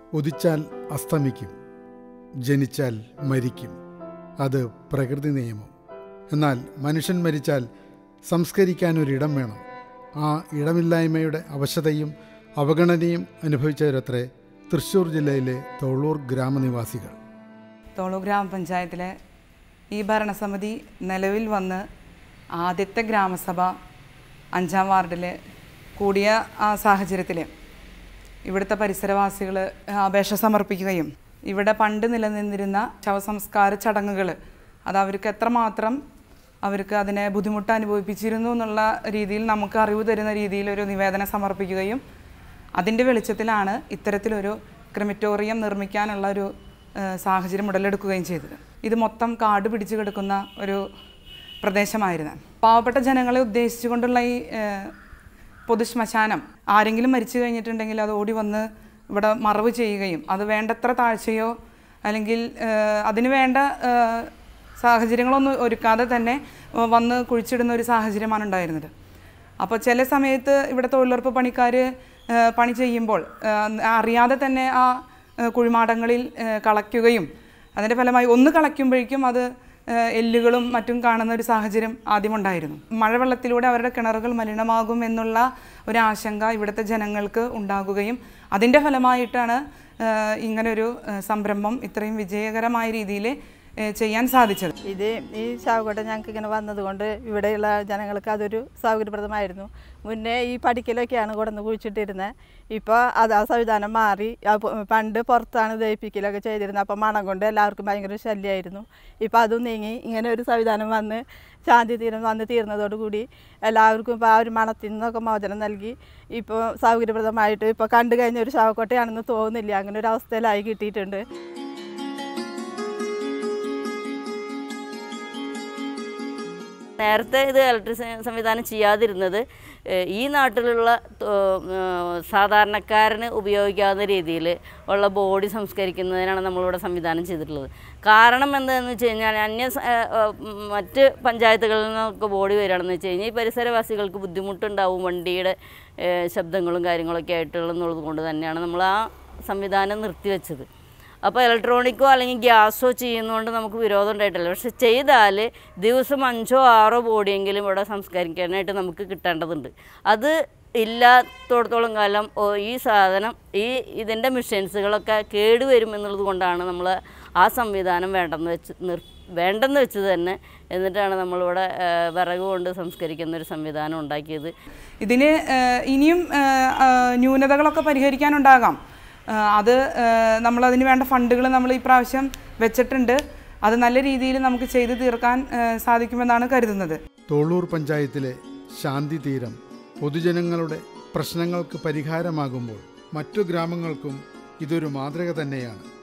ഉദിച്ചാൽ അസ്തമിക്കും ജനിച്ചാൽ മരിക്കും അത് പ്രകൃതി നിയമം എന്നാൽ മനുഷ്യൻ മരിച്ചാൽ സംസ്കരിക്കാനൊരിടം വേണം ആ ഇടമില്ലായ്മയുടെ അവശതയും അവഗണനയും അനുഭവിച്ചവരത്രേ തൃശ്ശൂർ ജില്ലയിലെ തൊള്ളൂർ ഗ്രാമനിവാസികൾ തോളൂർ ഗ്രാമപഞ്ചായത്തിലെ ഈ ഭരണസമിതി നിലവിൽ വന്ന് ആദ്യത്തെ ഗ്രാമസഭ അഞ്ചാം വാർഡിൽ കൂടിയ ആ സാഹചര്യത്തിൽ ഇവിടുത്തെ പരിസരവാസികൾ അപേക്ഷ സമർപ്പിക്കുകയും ഇവിടെ പണ്ട് നിലനിന്നിരുന്ന ശവസംസ്കാര ചടങ്ങുകൾ അത് അവർക്ക് എത്രമാത്രം അവർക്ക് അതിനെ ബുദ്ധിമുട്ട് അനുഭവിപ്പിച്ചിരുന്നു എന്നുള്ള രീതിയിൽ നമുക്ക് അറിവ് തരുന്ന രീതിയിൽ ഒരു നിവേദനം സമർപ്പിക്കുകയും അതിൻ്റെ വെളിച്ചത്തിലാണ് ഇത്തരത്തിലൊരു ക്രിമിറ്റോറിയം നിർമ്മിക്കാനുള്ള ഒരു ഏഹ്, സാഹചര്യം ഉടലെടുക്കുകയും ചെയ്തത് ഇത് മൊത്തം കാട് പിടിച്ചു കിടക്കുന്ന ഒരു പ്രദേശമായിരുന്നു പാവപ്പെട്ട ജനങ്ങളെ ഉദ്ദേശിച്ചുകൊണ്ടുള്ള ഈ ഏഹ്, പൊതുശ്മശാനം ആരെങ്കിലും മരിച്ചു കഴിഞ്ഞിട്ടുണ്ടെങ്കിൽ അത് ഓടി വന്ന് ഇവിടെ മറവ് ചെയ്യുകയും അത് വേണ്ടത്ര താഴ്ചയോ അല്ലെങ്കിൽ ഏഹ്, അതിന് വേണ്ട ഏഹ്, സാഹചര്യങ്ങളൊന്നും ഒരുക്കാതെ തന്നെ ഏഹ്, വന്ന് കുഴിച്ചിടുന്ന ഒരു സാഹചര്യമാണ് ഉണ്ടായിരുന്നത് അപ്പോൾ ചില സമയത്ത് ഇവിടെ തൊഴിലുറപ്പ് പണിക്കാർ പണി ചെയ്യുമ്പോൾ ഏഹ്, അറിയാതെ തന്നെ ആ ഏഹ്, കുഴിമാടങ്ങളിൽ ഏഹ്, കളയ്ക്കുകയും അതിൻ്റെ ഫലമായി ഒന്ന് കളയ്ക്കുമ്പോഴേക്കും അത് ഏഹ്, എല്ലുകളും മറ്റും കാണുന്ന ഒരു സാഹചര്യം ആദ്യമുണ്ടായിരുന്നു മഴവെള്ളത്തിലൂടെ അവരുടെ കിണറുകൾ മലിനമാകും എന്നുള്ള ഒരു ആശങ്ക ഇവിടുത്തെ ജനങ്ങൾക്ക് ഉണ്ടാകുകയും അതിൻ്റെ ഫലമായിട്ടാണ് ഏഹ്, ഇങ്ങനൊരു ഏഹ്, സംരംഭം ഇത്രയും വിജയകരമായ രീതിയിൽ ഏഹ്, ചെയ്യാൻ സാധിച്ചത് ഇത് ഈ ശവക്കോട്ട ഞങ്ങൾക്ക് ഇങ്ങനെ വന്നതുകൊണ്ട് ഇവിടെയുള്ള ജനങ്ങൾക്ക് അതൊരു സൗകര്യപ്രദമായിരുന്നു മുന്നേ ഈ പഠിക്കലൊക്കെയാണ് കൊണ്ടുവന്ന് കുഴിച്ചിട്ടിരുന്നത് ഇപ്പോൾ അത് ആ സംവിധാനം മാറി ആ പ- പണ്ട് പുറത്താണ് ദഹിപ്പിക്കലൊക്കെ ചെയ്തിരുന്നത് അപ്പോൾ മണം കൊണ്ട് എല്ലാവർക്കും ഭയങ്കര ഒരു ശല്യമായിരുന്നു ഇപ്പോൾ അതും നീങ്ങി ഇങ്ങനെ ഒരു സംവിധാനം വന്ന് ശാന്തി തീരം വന്ന് തീർന്നതോടുകൂടി എല്ലാവർക്കും ഇപ്പോൾ ആ ഒരു മണത്തിൽ നിന്നൊക്കെ മോചനം നൽകി ഇപ്പോൾ സൗകര്യപ്രദമായിട്ട് ഇപ്പോൾ കണ്ടു കഴിഞ്ഞ ഒരു ശവക്കോട്ടയാണെന്ന് തോന്നുന്നില്ല അങ്ങനെ ഒരു അവസ്ഥയിലായി കിട്ടിയിട്ടുണ്ട് നേരത്തെ ഇത് ഇലക്ട്രിക് സംവിധാനം ചെയ്യാതിരുന്നത് ഏഹ്, ഈ നാട്ടിലുള്ള തോ- ഏഹ്, സാധാരണക്കാരന് ഉപയോഗിക്കാവുന്ന രീതിയിൽ ഉള്ള ബോഡി സംസ്കരിക്കുന്നതിനാണ് നമ്മളിവിടെ സംവിധാനം ചെയ്തിട്ടുള്ളത് കാരണം എന്താണെന്ന് വെച്ച് കഴിഞ്ഞാൽ അന്യ സ- ഏഹ്, ഏഹ്, ഉം, മറ്റ് പഞ്ചായത്തുകളിൽ നിന്നൊക്കെ ബോഡി വരികയാണെന്ന് വെച്ച് കഴിഞ്ഞാൽ ഈ പരിസരവാസികൾക്ക് ബുദ്ധിമുട്ടുണ്ടാവും വണ്ടിയുടെ ഏഹ്, ശബ്ദങ്ങളും കാര്യങ്ങളൊക്കെ ആയിട്ടുള്ളതുള്ളത് കൊണ്ട് തന്നെയാണ് നമ്മൾ ആ സംവിധാനം നിർത്തിവെച്ചത് അപ്പോൾ ഇലക്ട്രോണിക്കോ അല്ലെങ്കിൽ ഗ്യാസോ ചെയ്യുന്നതുകൊണ്ട് നമുക്ക് വിരോധം ഉണ്ടായിട്ടില്ല പക്ഷെ ചെയ്താൽ ദിവസം അഞ്ചോ ആറോ ബോഡിയെങ്കിലും ഇവിടെ സംസ്കരിക്കാനായിട്ട് നമുക്ക് കിട്ടേണ്ടതുണ്ട് അത് ഇല്ലാത്തോടത്തോളം കാലം ഓ, ഈ സാധനം ഈ ഇതിൻ്റെ മെഷീൻസുകളൊക്കെ കേടുവരും എന്നുള്ളത് കൊണ്ടാണ് നമ്മൾ ആ സംവിധാനം വേണ്ടെന്ന് വെച്ച് നിർ വേണ്ടെന്ന് വെച്ച് തന്നെ എന്നിട്ടാണ് നമ്മളിവിടെ ആ, വിറക് കൊണ്ട് സംസ്കരിക്കുന്ന ഒരു സംവിധാനം ഉണ്ടാക്കിയത് ഇതിന് ഏഹ്, ഇനിയും ഏഹ്, ആ, ന്യൂനതകളൊക്കെ പരിഹരിക്കാനുണ്ടാകാം ഏഹ്, അത് ഏഹ്, നമ്മളതിന് വേണ്ട ഫണ്ടുകൾ നമ്മൾ ഈ പ്രാവശ്യം വെച്ചിട്ടുണ്ട് അത് നല്ല രീതിയിൽ നമുക്ക് ചെയ്തു തീർക്കാൻ ഏഹ്, സാധിക്കുമെന്നാണ് കരുതുന്നത് തൊള്ളൂർ പഞ്ചായത്തിലെ ശാന്തി തീരം പൊതുജനങ്ങളുടെ പ്രശ്നങ്ങൾക്ക് പരിഹാരമാകുമ്പോൾ മറ്റു ഗ്രാമങ്ങൾക്കും ഇതൊരു മാതൃക തന്നെയാണ്